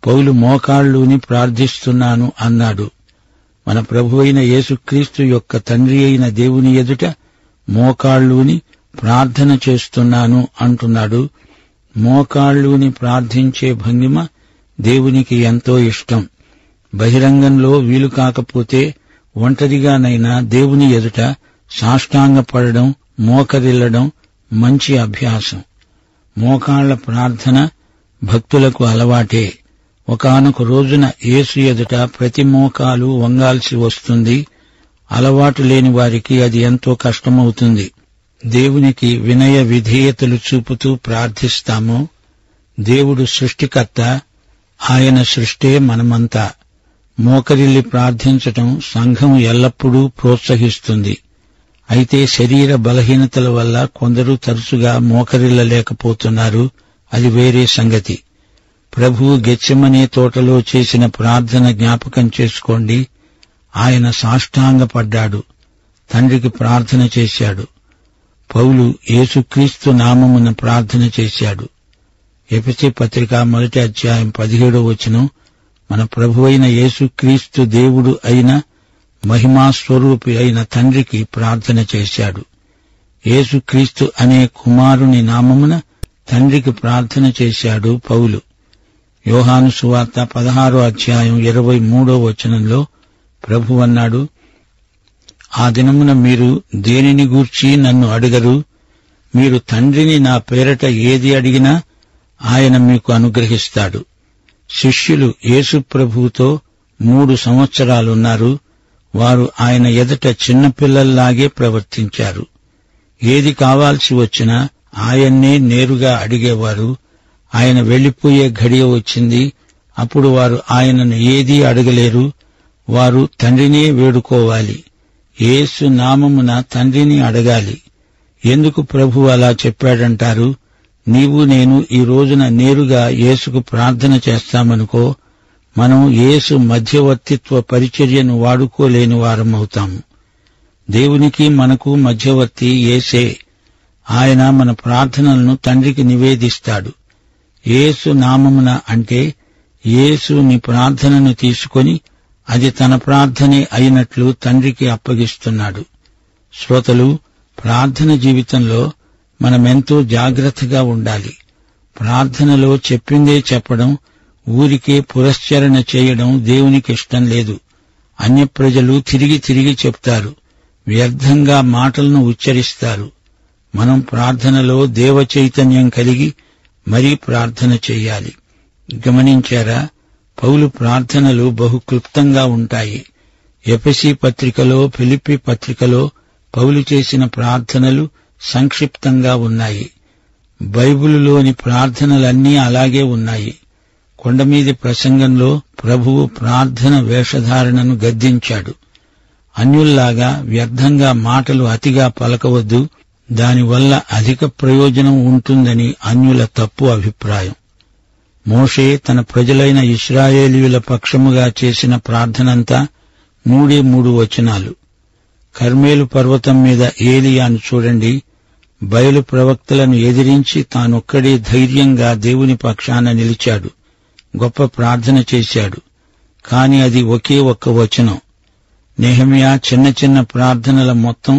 పౌలు మోకాళ్ళూని ప్రార్థిస్తున్నాను అన్నాడు మన ప్రభు అయిన యేసుక్రీస్తు యొక్క తండ్రి అయిన దేవుని ఎదుట మోకాళ్ళూని ప్రార్థన చేస్తున్నాను అంటున్నాడు మోకాళ్ళూని ప్రార్థించే భంగిమ దేవునికి ఎంతో ఇష్టం బహిరంగంలో వీలు కాకపోతే ఒంటరిగానైనా దేవుని ఎదుట సాష్టాంగపడడం మోకరిల్లడం మంచి అభ్యాసం మోకాళ్ల ప్రార్థన భక్తులకు అలవాటే ఒకానొక రోజున యేసు ఎదుట ప్రతి మోకాలు వంగాల్సి వస్తుంది అలవాటు లేని వారికి అది ఎంతో కష్టమవుతుంది దేవునికి వినయ విధేయతలు చూపుతూ ప్రార్థిస్తాము దేవుడు సృష్టికర్త ఆయన సృష్టే మనమంతా మోకరిల్లి ప్రార్థించటం సంఘం ఎల్లప్పుడూ ప్రోత్సహిస్తుంది అయితే శరీర బలహీనతల వల్ల కొందరు తరచుగా మోకరిల్లలేకపోతున్నారు అది వేరే సంగతి ప్రభు గెచ్చమనే తోటలో చేసిన ప్రార్థన జ్ఞాపకం చేసుకోండి ఆయన సాష్టాంగపడ్డాడు తండ్రికి ప్రార్థన చేశాడు పౌలు యేసుక్రీస్తు నామమున ప్రార్థన చేశాడు ఎపిసి పత్రిక మొదటి అధ్యాయం పదిహేడో వచనం మన ప్రభు అయిన యేసుక్రీస్తు దేవుడు అయిన మహిమాస్వరూపి అయిన తండ్రికి ప్రార్థన చేశాడు యేసుక్రీస్తు అనే కుమారుని నామమున తండ్రికి ప్రార్థన చేశాడు పౌలు యోహాను సువార్త పదహారో అధ్యాయం ఇరవై మూడో వచనంలో ప్రభు అన్నాడు ఆ దినమున మీరు దేనిని గూర్చి నన్ను అడగరు మీరు తండ్రిని నా పేరట ఏది అడిగినా ఆయన మీకు అనుగ్రహిస్తాడు శిష్యులు యేసు ప్రభువుతో మూడు సంవత్సరాలున్నారు వారు ఆయన ఎదుట చిన్నపిల్లల్లాగే ప్రవర్తించారు ఏది కావాల్సి వచ్చినా ఆయన్నే నేరుగా అడిగేవారు ఆయన వెళ్లిపోయే ఘడియ వచ్చింది అప్పుడు వారు ఆయనను ఏదీ అడగలేరు వారు తండ్రినే వేడుకోవాలి యేసు నామమున తండ్రిని అడగాలి ఎందుకు ప్రభు అలా చెప్పాడంటారు నీవు నేను ఈ రోజున నేరుగా యేసుకు ప్రార్థన చేస్తామనుకో మనం యేసు మధ్యవర్తిత్వ పరిచర్యను వాడుకోలేని వారమవుతాము దేవునికి మనకు మధ్యవర్తి యేసే ఆయన మన ప్రార్థనలను తండ్రికి నివేదిస్తాడు యేసు నామమున అంటే యేసు నీ ప్రార్థనను తీసుకొని అది తన ప్రార్థనే అయినట్లు తండ్రికి అప్పగిస్తున్నాడు శ్రోతలు ప్రార్థన జీవితంలో మనమెంతో జాగ్రత్తగా ఉండాలి ప్రార్థనలో చెప్పిందే చెప్పడం ఊరికే పురస్చరణ చేయడం దేవునికి ఇష్టం లేదు అన్య ప్రజలు తిరిగి తిరిగి చెప్తారు వ్యర్థంగా మాటలను ఉచ్చరిస్తారు మనం ప్రార్థనలో దేవ చైతన్యం కలిగి మరీ ప్రార్థన చెయ్యాలి గమనించారా పౌలు ప్రార్థనలు బహు క్లుప్తంగా ఉంటాయి ఎపసి పత్రికలో ఫిలిప్పి పత్రికలో పౌలు చేసిన ప్రార్థనలు సంక్షిప్తంగా ఉన్నాయి బైబిలులోని ప్రార్థనలన్నీ అలాగే ఉన్నాయి కొండమీది ప్రసంగంలో ప్రభువు ప్రార్థన వేషధారణను గద్దించాడు అన్యుల్లాగా వ్యర్థంగా మాటలు అతిగా పలకవద్దు దానివల్ల అధిక ప్రయోజనం ఉంటుందని అన్యుల తప్పు అభిప్రాయం మోషే తన ప్రజలైన ఇస్రాయేలీయుల పక్షముగా చేసిన ప్రార్థనంతా మూడే మూడు వచనాలు కర్మేలు పర్వతం మీద ఏలియాను చూడండి బయలు ప్రవక్తలను ఎదిరించి తానొక్కడే ధైర్యంగా దేవుని పక్షాన నిలిచాడు గొప్ప ప్రార్థన చేశాడు కాని అది ఒకే ఒక్క వచనం నెహమియా చిన్న చిన్న ప్రార్థనల మొత్తం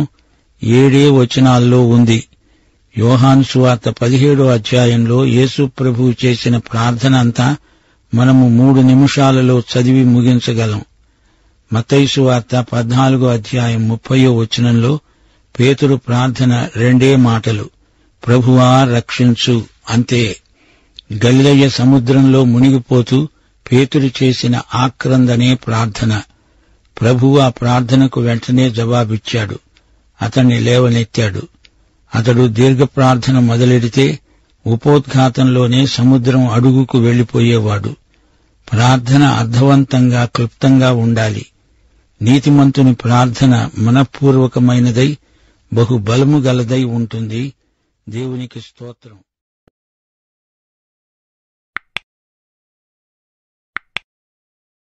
ఏడే వచనాల్లో ఉంది యోహాను సువార్త పదిహేడో అధ్యాయంలో యేసు ప్రభువు చేసిన ప్రార్థన అంతా మనము మూడు నిమిషాలలో చదివి ముగించగలం మతైసు వార్త పద్నాలుగో అధ్యాయం ముప్పయో వచనంలో పేతురు ప్రార్థన రెండే మాటలు ప్రభువా రక్షించు అంతే గలిలయ్య సముద్రంలో మునిగిపోతూ పేతురు చేసిన ఆక్రందనే ప్రార్థన ప్రభువు ఆ ప్రార్థనకు వెంటనే జవాబిచ్చాడు అతన్ని లేవనెత్తాడు అతడు దీర్ఘ ప్రార్థన మొదలెడితే ఉపోద్ఘాతంలోనే సముద్రం అడుగుకు వెళ్లిపోయేవాడు ప్రార్థన అర్థవంతంగా క్లుప్తంగా ఉండాలి నీతిమంతుని ప్రార్థన మనఃపూర్వకమైనదై బహు బలము గలదై ఉంటుంది దేవునికి స్తోత్రం